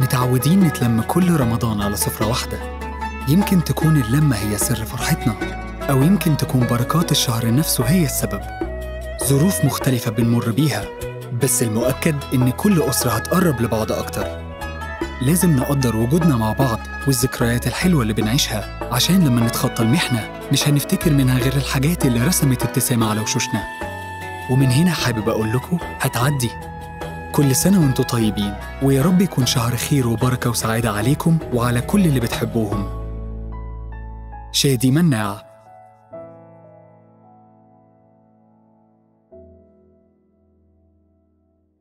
متعودين نتلم كل رمضان على سفرة واحدة يمكن تكون اللمة هي سر فرحتنا أو يمكن تكون بركات الشهر نفسه هي السبب ظروف مختلفة بنمر بيها بس المؤكد إن كل أسرة هتقرب لبعض أكتر لازم نقدر وجودنا مع بعض والذكريات الحلوة اللي بنعيشها عشان لما نتخطى المحنة مش هنفتكر منها غير الحاجات اللي رسمت ابتسامة على وشوشنا ومن هنا حابب أقول لكم هتعدي كل سنة وانتم طيبين ويا رب يكون شهر خير وبركة وسعادة عليكم وعلى كل اللي بتحبوهم شادي مناع